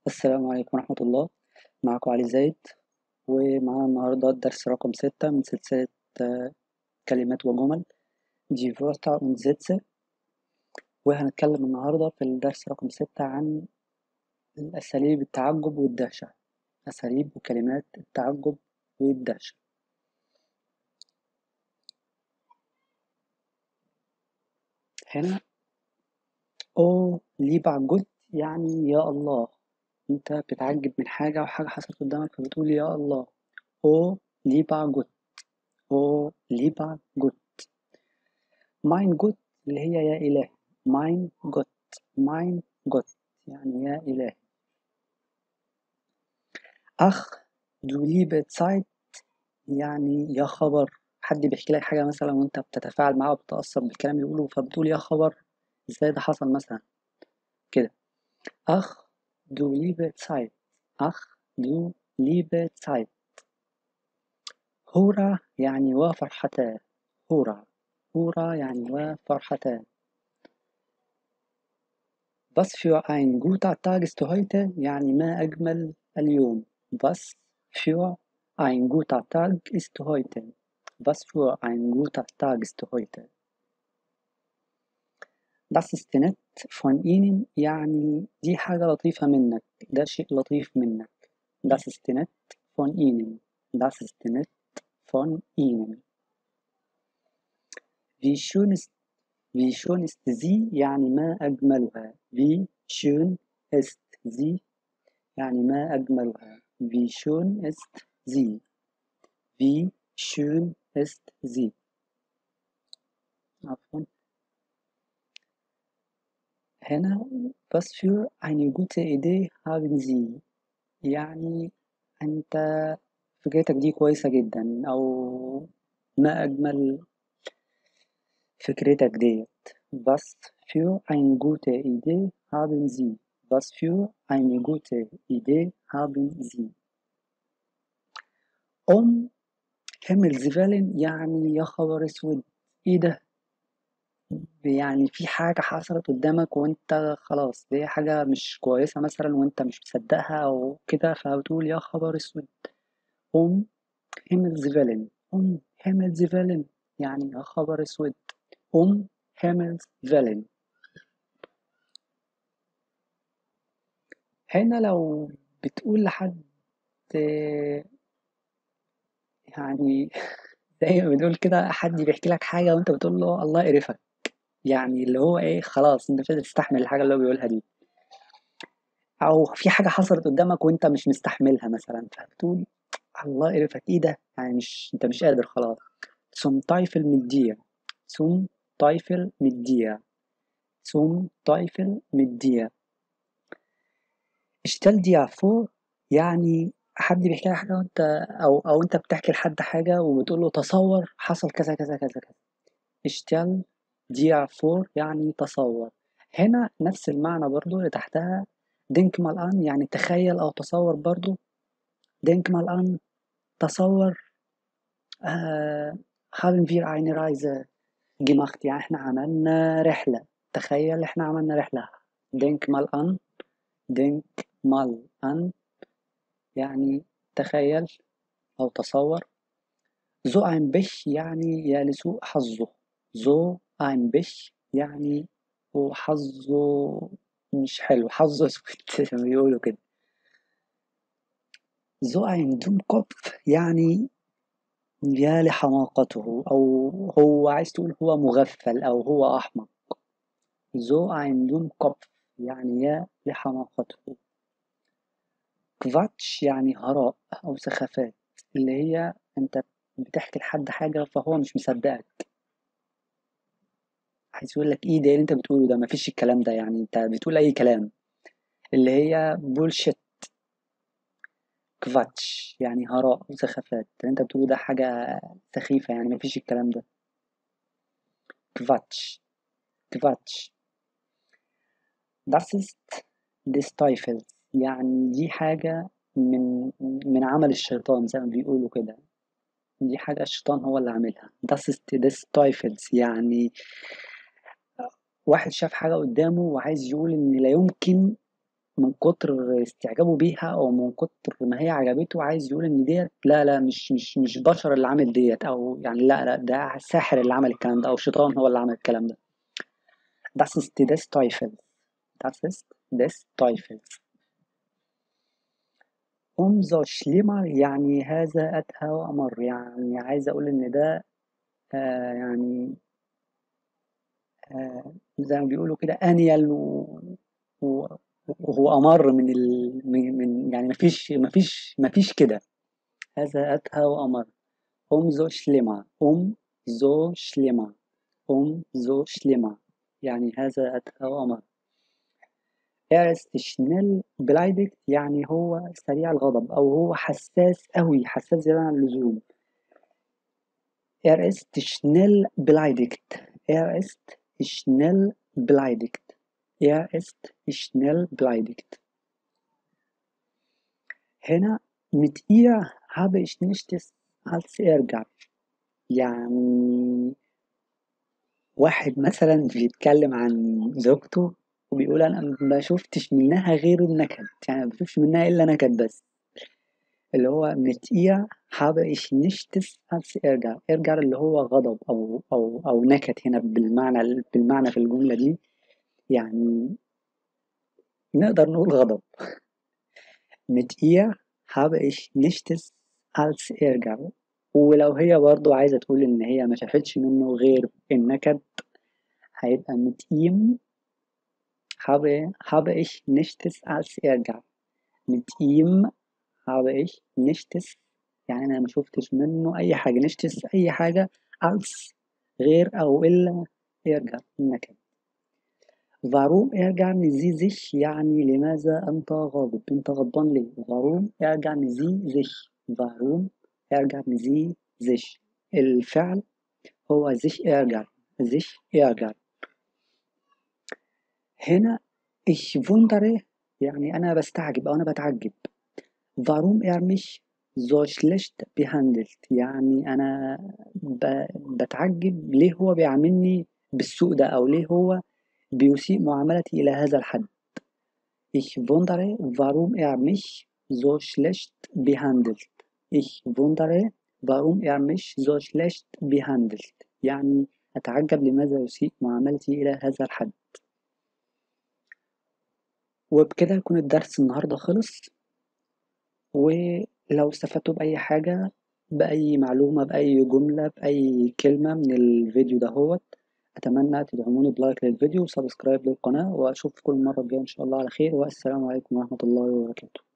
السلام عليكم ورحمة الله معكم علي زايد ومعانا النهاردة الدرس رقم ستة من سلسلة آه، كلمات وجمل دي فورتا und Sätze وهنتكلم النهاردة في الدرس رقم ستة عن أساليب التعجب والدهشة أساليب وكلمات التعجب والدهشة هنا أو lieber Gott يعني يا الله أنت بتتعجب من حاجة أو حاجة حصلت قدامك فبتقول يا الله أو lieber Gott أو lieber Gott mein Gott اللي هي يا إله mein Gott mein Gott يعني يا إله أخ du liebe Zeit يعني يا خبر حد بيحكي لك حاجة مثلا وأنت بتتفاعل معاه وبتتأثر بالكلام اللي بيقوله فبتقول يا خبر إزاي ده حصل مثلا كده أخ du liebe Zeit أخ du liebe Zeit هورا يعني وفرحتان هورا هورا يعني وفرحتان Was für ein guter Tag ist heute يعني ما أجمل اليوم Was für ein guter Tag ist heute Was für ein guter Tag ist heute Das ist nett von Ihnen يعني دي حاجة لطيفة منك ده شيء لطيف منك Das ist nett von Ihnen Das ist nett von Ihnen Wie schön ist Wie schön ist sie يعني ما أجملها Wie schön ist sie يعني ما أجملها Wie schön ist sie Wie schön ist sie عفوا هنا was für eine gute Idee haben Sie يعني أنت فكرتك دي كويسة جدا أو ما أجمل فكرتك ديت Was für eine gute Idee haben Sie Was für eine gute Idee haben Sie Um Himmels Willen يعني يا خبر اسود ايه ده يعني في حاجة حصلت قدامك وانت خلاص دي حاجة مش كويسة مثلا وانت مش مصدقها او كده فبتقول يا خبر اسود ام هيملز فيلن ام هيملز فيلن يعني يا خبر اسود ام هيملز فيلن هنا لو بتقول لحد يعني زي ما بنقول كده حد بيحكي لك حاجة وانت بتقول له الله يقرفك يعني اللي هو ايه خلاص انت مش قادر تستحمل الحاجة اللي هو بيقولها دي او في حاجة حصلت قدامك وانت مش مستحملها مثلا فبتقول الله يقرفك ايه ده يعني مش انت مش قادر خلاص zum Teufel mit dir zum Teufel mit dir zum Teufel mit dir stell dir vor يعني حد بيحكي لك حاجة وانت او او انت بتحكي لحد حاجة وبتقول له تصور حصل كذا كذا كذا كذا stell dir vor يعني تصور هنا نفس المعنى برضو اللي تحتها denk mal an يعني تخيل او تصور برضو denk mal an تصور آه haben wir eine Reise gemacht يعني احنا عملنا رحلة تخيل احنا عملنا رحلة denk mal an denk mal an يعني تخيل أو تصور so ein Pech يعني يا لسوء حظه so ein Pech يعني هو حظه مش حلو حظه اسود زي ما بيقولوا كده so ein Dummkopf يعني يا لحماقته أو هو عايز تقول هو مغفل أو هو أحمق so ein Dummkopf يعني يا لحماقته كفاتش يعني هراء أو سخافات اللي هي أنت بتحكي لحد حاجة فهو مش مصدقك عايز يقول لك ايه ده اللي انت بتقوله ده مفيش الكلام ده يعني انت بتقول اي كلام اللي هي بولشيت كفاتش يعني هراء وسخافات اللي انت بتقوله ده حاجة سخيفة يعني مفيش الكلام ده كفاتش كفاتش Das ist des Teufels يعني دي حاجة من من عمل الشيطان زي ما بيقولوا كده دي حاجة الشيطان هو اللي عاملها Das ist des Teufels يعني واحد شاف حاجة قدامه وعايز يقول إن لا يمكن من كتر استعجابه بيها أو من كتر ما هي عجبته عايز يقول إن ديّة لا، لا مش مش مش بشر اللي عامل ديّة أو يعني لأ، لأ ده ساحر اللي عمل الكلام ده أو شيطان هو اللي عمل الكلام ده. Das ist des Teufels. Das ist des Teufels. umso schlimmer يعني هذا أدهى وأمر، يعني عايز أقول إن ده آآ يعني آآ زي ما بيقولوا كده أنيل و و وهو أمَر من ال من من يعني ما فيش ما فيش ما فيش كده. هذا أدهى وأمر. umso schlimmer. umso schlimmer. umso schlimmer. يعني هذا أدهى وأمر. Er ist schnell beleidigt يعني هو سريع الغضب أو هو حساس أوي، حساس زيادة عن اللزوم. Er ist schnell beleidigt. Er ist schnell beleidigt. Er ist schnell beleidigt. هنا mit ihr habe ich nichts als Ärger. يعني واحد مثلًا بيتكلم عن زوجته وبيقول أنا ما شُفتش منها غير النكد، يعني ما باشوفش منها إلا نكد بس. اللي هو mit ihr habe ich nichts als Ärger. Ärger اللي هو غضب أو أو أو نكد هنا بالمعنى ال بالمعنى في الجملة دي، يعني نقدر نقول غضب. mit ihr habe ich nichts als Ärger. ولو هي برضه عايزة تقول إن هي ما شافتش منه غير النكد، هيبقى mit ihm habe habe ich nichts als Ärger. mit ihm habe ich nichts يعني أنا ما شُفتش منه أي حاجة، nichts أي حاجة als غير أو إلا Ärger النكد. warum ärgern Sie sich يعني لماذا أنت غاضب؟ أنت غضبان ليه؟ warum ärgern Sie sich؟ warum ärgern Sie sich؟ الفعل هو sich ärgern. sich ärgern. هنا ich wundere يعني أنا باستعجب أو أنا باتعجب. warum er mich so schlecht behandelt يعني أنا ب باتعجب ليه هو بيعاملني بالسوء ده أو ليه هو بيسيء معاملتي إلى هذا الحد. ich wundere warum er mich so schlecht behandelt. ich wundere warum er mich so schlecht behandelt. يعني أتعجب لماذا يسيء معاملتي إلى هذا الحد. وبكده يكون الدرس النهاردة خلص. ولو استفدتوا بأي حاجة، بأي معلومة، بأي جملة، بأي كلمة من الفيديو دهوّة، أتمنى تدعموني بلايك للفيديو وسبسكرايب للقناة وأشوفكم المرة الجاية إن شاء الله على خير والسلام عليكم ورحمة الله وبركاته.